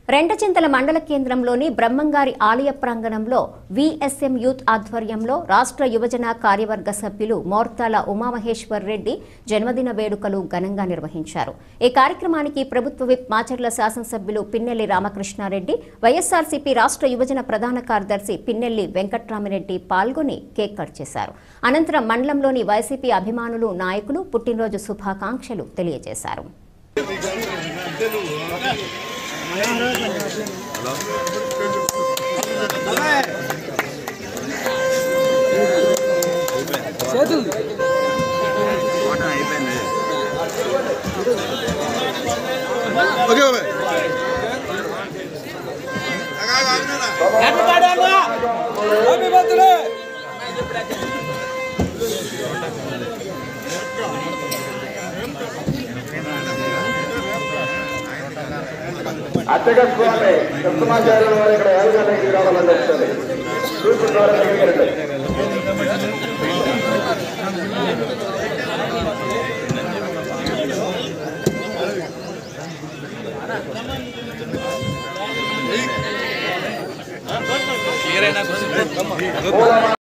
రెంటచింతల మండల కేంద్రంలోని బ్రహ్మంగారి ఆలయ ప్రాంగణంలో విఎస్ఎం యూత్ ఆధ్వర్యంలో రాష్ట్ర యువజన కార్యవర్గ సభ్యులు మోర్తాల ఉమామహేశ్వర్ రెడ్డి జన్మదిన వేడుకలు ఘనంగా నిర్వహించారు ఈ కార్యక్రమానికి ప్రభుత్వ విప్ మాచర్ల శాసనసభ్యులు పిన్నెల్లి రామకృష్ణారెడ్డి వైఎస్ఆర్సీపీ రాష్ట్ర యువజన ప్రధాన కార్యదర్శి పిన్నెల్లి వెంకట్రామిరెడ్డి పాల్గొని కేక్ కట్ చేశారు అనంతరం మండలంలోని వైసీపీ అభిమానులు నాయకులు పుట్టినరోజు శుభాకాంక్షలు తెలియజేశారు ఓకే బాబాయ్ అర్చక స్వామి కృష్ణమాచార్యుల వారు ఇక్కడ యాగశాలకి రావాలని చెప్తుంది చూస్తున్నారు దగ్గరికి రండి. పూలమాల